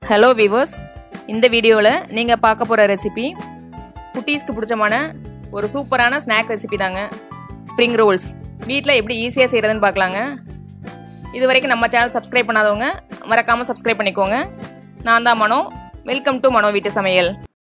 hello viewers இந்த வீடியோவில் நீங்கள் பார்க்க போகிற ரெசிபி குட்டீஸ்க்கு பிடிச்சமான ஒரு சூப்பரான ஸ்நாக் ரெசிபி தாங்க ஸ்ப்ரிங் ரோல்ஸ் வீட்டில் எப்படி ஈஸியாக செய்கிறதுன்னு பார்க்கலாங்க இது வரைக்கும் நம்ம சேனல் சப்ஸ்கிரைப் பண்ணாதவங்க மறக்காமல் சப்ஸ்கிரைப் பண்ணிக்கோங்க நான் தான் மனோ வெல்கம் டு மனோ வீட்டு சமையல்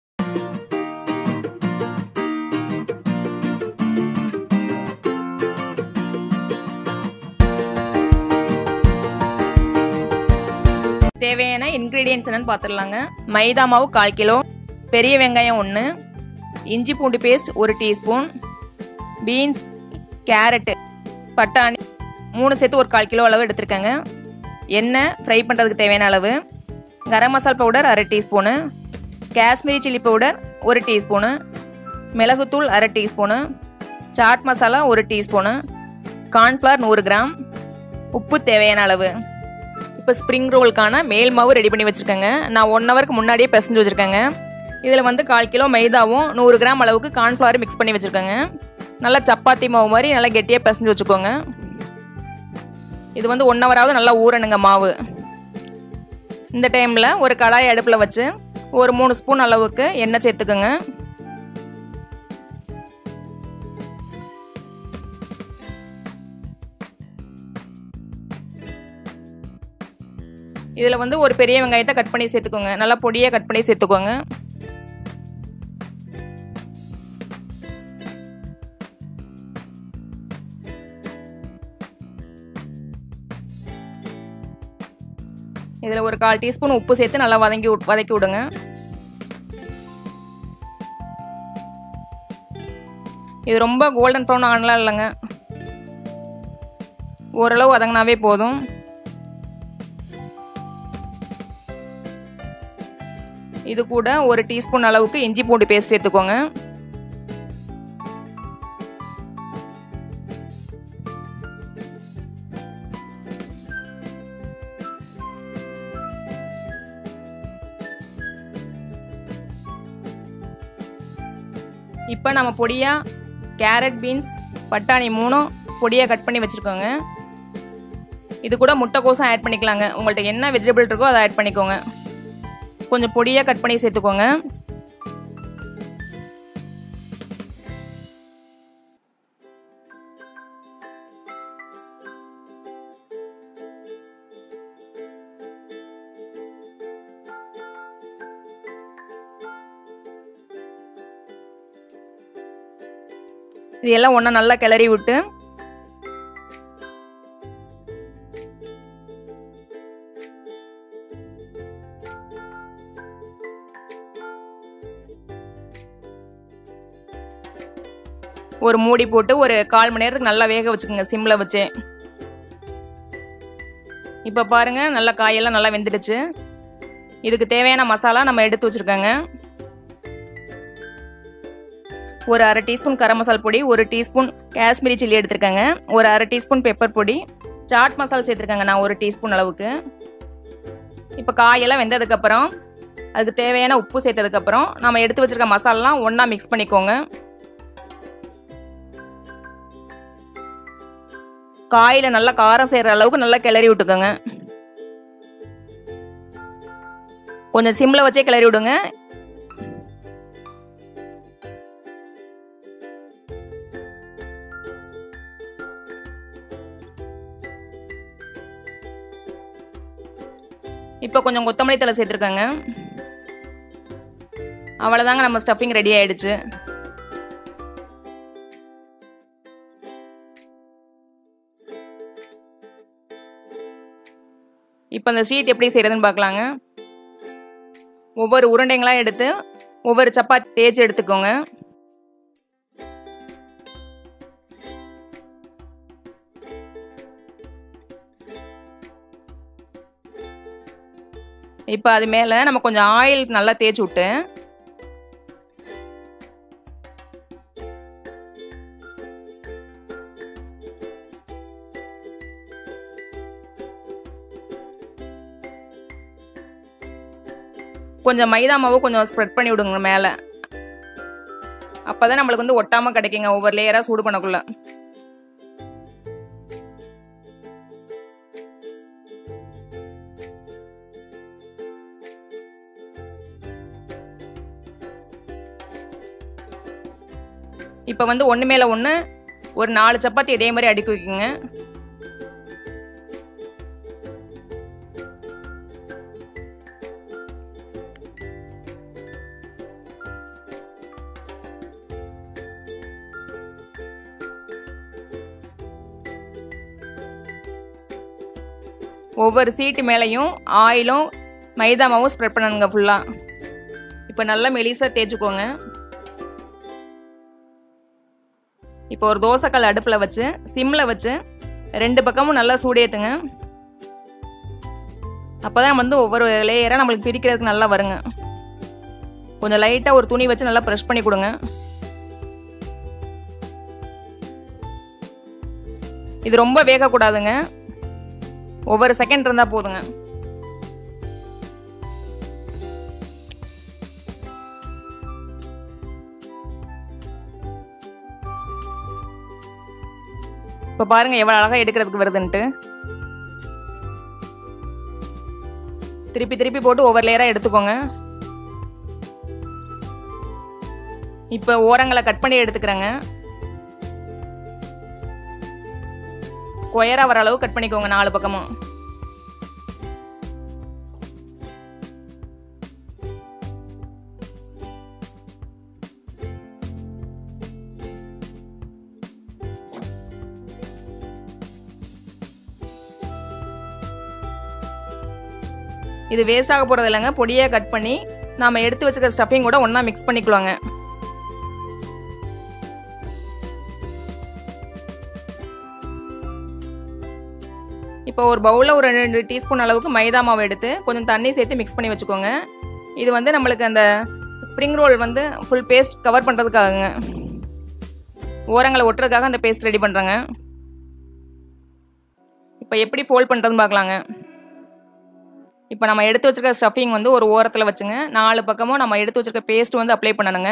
தேவையான இன்க்ரீடியன்ஸ் என்னன்னு பார்த்துடலாங்க மைதா மாவு கால் கிலோ பெரிய வெங்காயம் ஒன்று இஞ்சி பூண்டு பேஸ்ட் ஒரு டீஸ்பூன் பீன்ஸ் கேரட்டு பட்டாணி மூணு சேர்த்து ஒரு கால் கிலோ அளவு எடுத்துருக்கேங்க எண்ணெய் ஃப்ரை பண்ணுறதுக்கு தேவையான அளவு கரம் மசால் பவுடர் அரை டீஸ்பூனு காஷ்மீரி சில்லி பவுடர் ஒரு டீஸ்பூனு மிளகுத்தூள் அரை டீஸ்பூனு சாட் மசாலா ஒரு டீஸ்பூனு கார்ன்ஃப்ளவர் நூறு கிராம் உப்பு தேவையான அளவு இப்போ ஸ்ப்ரிங் ரோலுக்கான மேல் மாவு ரெடி பண்ணி வச்சுருக்கேங்க நான் ஒன் ஹவருக்கு முன்னாடியே பிசைஞ்சு வச்சுருக்கேங்க இதில் வந்து கால் கிலோ மைதாவும் நூறு கிராம் அளவுக்கு கார்ன்ஃப்ளவர் மிக்ஸ் பண்ணி வச்சுருக்கேங்க நல்லா சப்பாத்தி மாவு மாதிரி நல்லா கெட்டியாக பிசைஞ்சு வச்சுக்கோங்க இது வந்து ஒன் ஹவராவது நல்லா ஊறணுங்க மாவு இந்த டைமில் ஒரு கடாய் அடுப்பில் வச்சு ஒரு மூணு ஸ்பூன் அளவுக்கு எண்ணெய் சேர்த்துக்குங்க இதில் வந்து ஒரு பெரிய வெங்காயத்தை கட் பண்ணி சேர்த்துக்கோங்க நல்லா பொடியாக கட் பண்ணி சேர்த்துக்கோங்க இதில் ஒரு கால் டீஸ்பூன் உப்பு சேர்த்து நல்லா வதங்கி வதக்கி விடுங்க இது ரொம்ப கோல்டன் ப்ரௌன் ஆகலாம் இல்லைங்க ஓரளவு வதங்கினாவே போதும் இது கூட ஒரு டீஸ்பூன் அளவுக்கு இஞ்சி பூண்டு பேஸ்ட் சேர்த்துக்கோங்க இப்போ நம்ம பொடியாக கேரட் பீன்ஸ் பட்டாணி மூணும் பொடியாக கட் பண்ணி வச்சுருக்கோங்க இது கூட முட்டைக்கோசம் ஆட் பண்ணிக்கலாங்க உங்கள்கிட்ட என்ன வெஜிடபிள் இருக்கோ அதை ஆட் பண்ணிக்கோங்க கொஞ்சம் பொடியாக கட் பண்ணி சேர்த்துக்கோங்க இது எல்லாம் ஒன்றா நல்லா கிளறி விட்டு ஒரு மூடி போட்டு ஒரு கால் மணி நேரத்துக்கு நல்லா வேக வச்சுக்கோங்க சிம்மில் வச்சு இப்போ பாருங்க நல்லா காயெல்லாம் நல்லா வெந்துடுச்சு இதுக்கு தேவையான மசாலா நம்ம எடுத்து வச்சுருக்கோங்க ஒரு அரை டீஸ்பூன் கரம் மசால் பொடி ஒரு டீஸ்பூன் காஷ்மீரி சில்லி எடுத்திருக்கேங்க ஒரு அரை டீஸ்பூன் பெப்பர் பொடி சாட் மசாலா சேர்த்துருக்கேங்க நான் ஒரு டீஸ்பூன் அளவுக்கு இப்போ காயெல்லாம் வெந்ததுக்கப்புறம் அதுக்கு தேவையான உப்பு சேர்த்ததுக்கப்புறம் நம்ம எடுத்து வச்சுருக்க மசாலாலாம் ஒன்றா மிக்ஸ் பண்ணிக்கோங்க காயில் நல்லா காரம் செய்கிற அளவுக்கு நல்லா கிளறி விட்டுக்கோங்க கொஞ்சம் சிம்மில் வச்சே கிளறி விடுங்க இப்போ கொஞ்சம் கொத்தமல்லி தலை சேர்த்துருக்கேங்க அவ்வளோதாங்க நம்ம ஸ்டஃபிங் ரெடி ஆயிடுச்சு இப்போ இந்த ஷீட் எப்படி செய்கிறதுன்னு பார்க்கலாங்க ஒவ்வொரு உருண்டைங்களாம் எடுத்து ஒவ்வொரு சப்பாத்தி தேய்ச்சி எடுத்துக்கோங்க இப்போ அது மேலே நம்ம கொஞ்சம் ஆயில் நல்லா தேய்ச்சி விட்டு கொஞ்சம் மைதா மாவு கொஞ்சம் ஸ்ப்ரெட் பண்ணி விடுங்க மேலே அப்போ தான் நம்மளுக்கு வந்து ஒட்டாமல் கிடைக்குங்க ஒவ்வொரு லேயராக சூடு பண்ணக்குள்ள இப்போ வந்து ஒன்று மேலே ஒன்று ஒரு நாலு சப்பாத்தி இதே மாதிரி அடுக்கி வைக்குங்க ஒவ்வொரு சீட்டு மேலேயும் ஆயிலும் மைதா மாவும் ஸ்ப்ரெட் பண்ணணுங்க ஃபுல்லாக இப்போ நல்லா மெலிசாக தேய்ச்சிக்கோங்க இப்போ ஒரு தோசைக்கல் அடுப்பில் வச்சு சிம்மில் வச்சு ரெண்டு பக்கமும் நல்லா சூடேற்றுங்க அப்போ தான் வந்து ஒவ்வொரு லேயராக நம்மளுக்கு பிரிக்கிறதுக்கு நல்லா வருங்க கொஞ்சம் லைட்டாக ஒரு துணி வச்சு நல்லா ப்ரெஷ் பண்ணி கொடுங்க இது ரொம்ப வேகக்கூடாதுங்க ஒவ்வொரு செகண்ட் இருந்தால் போதுங்க இப்போ பாருங்க எவ்வளோ அழகாக எடுக்கிறதுக்கு வருதுன்ட்டு திருப்பி திருப்பி போட்டு ஒவ்வொரு லேயராக எடுத்துக்கோங்க இப்போ ஓரங்களை கட் பண்ணி எடுத்துக்கிறேங்க ஸ்கொயராக வர அளவு கட் பண்ணிக்கோங்க நாலு பக்கமும் இது வேஸ்ட் ஆக போகிறது இல்லைங்க பொடியாக கட் பண்ணி நாம் எடுத்து வச்சுக்கிற ஸ்டஃபிங் கூட ஒன்றா மிக்ஸ் பண்ணிக்கலாங்க இப்போ ஒரு பவுலில் ஒரு ரெண்டு டீஸ்பூன் அளவுக்கு மைதா மாவு எடுத்து கொஞ்சம் தண்ணி சேர்த்து மிக்ஸ் பண்ணி வச்சுக்கோங்க இது வந்து நம்மளுக்கு அந்த ஸ்ப்ரிங் ரோல் வந்து ஃபுல் பேஸ்ட் கவர் பண்ணுறதுக்காகங்க ஓரங்களை ஒட்டுறதுக்காக அந்த பேஸ்ட் ரெடி பண்ணுறேங்க இப்போ எப்படி ஃபோல்ட் பண்ணுறதுன்னு பார்க்கலாங்க இப்போ நம்ம எடுத்து வச்சிருக்க ஸ்டஃபிங் வந்து ஒரு ஓரத்தில் வச்சுங்க நாலு பக்கமும் நம்ம எடுத்து வச்சிருக்க பேஸ்ட் வந்து அப்ளை பண்ணணுங்க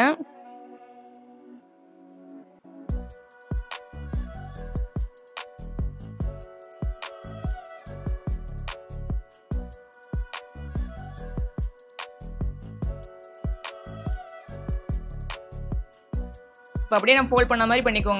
இப்போ அப்படியே நம்ம ஃபோல்ட் பண்ண மாதிரி பண்ணிக்கோங்க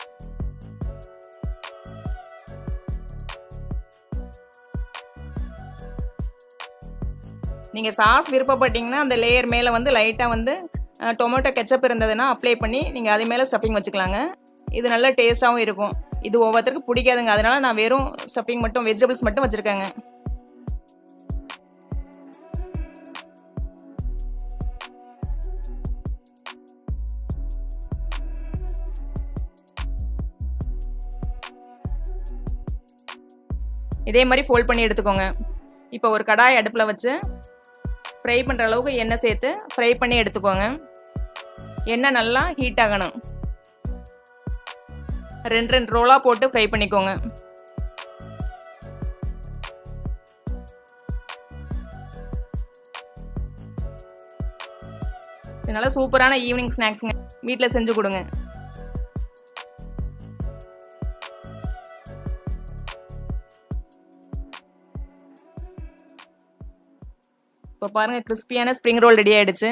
நீங்கள் சாஸ் விருப்பப்பட்டீங்கன்னா அந்த லேயர் மேலே வந்து லைட்டாக வந்து டொமேட்டோ கெச்சப் இருந்ததுன்னா அப்ளை பண்ணி நீங்கள் அது மேலே ஸ்டஃபிங் வச்சுக்கலாங்க இது நல்ல டேஸ்ட்டாகவும் இருக்கும் இது ஒவ்வொருத்தருக்கும் பிடிக்காதுங்க அதனால நான் வெறும் ஸ்டஃபிங் மட்டும் வெஜிடபிள்ஸ் மட்டும் வச்சுருக்கேங்க இதே மாதிரி ஃபோல்ட் பண்ணி எடுத்துக்கோங்க இப்போ ஒரு கடாய் அடுப்பில் வச்சு ஃப்ரை பண்ணுற அளவுக்கு எண்ணெய் சேர்த்து ஃப்ரை பண்ணி எடுத்துக்கோங்க எண்ணெய் நல்லா ஹீட் ஆகணும் ரெண்டு ரெண்டு ரோலாக போட்டு ஃப்ரை பண்ணிக்கோங்க இதனால சூப்பரான ஈவினிங் ஸ்நாக்ஸுங்க வீட்டில் செஞ்சு கொடுங்க இப்போ பாருங்கள் கிறிஸ்பியான ஸ்ப்ரிங் ரோல் ரெடி ஆயிடுச்சு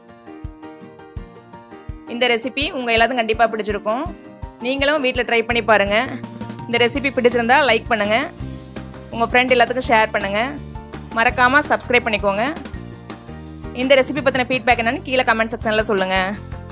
இந்த ரெசிபி உங்கள் எல்லாத்துக்கும் கண்டிப்பாக பிடிச்சிருக்கும் நீங்களும் வீட்டில் ட்ரை பண்ணி பாருங்கள் இந்த ரெசிபி பிடிச்சிருந்தா லைக் பண்ணுங்கள் உங்கள் ஃப்ரெண்ட் எல்லாத்துக்கும் ஷேர் பண்ணுங்கள் மறக்காமல் சப்ஸ்கிரைப் பண்ணிக்கோங்க இந்த ரெசிபி பற்றின ஃபீட்பேக் என்னன்னு கீழே கமெண்ட் செக்ஷனில் சொல்லுங்கள்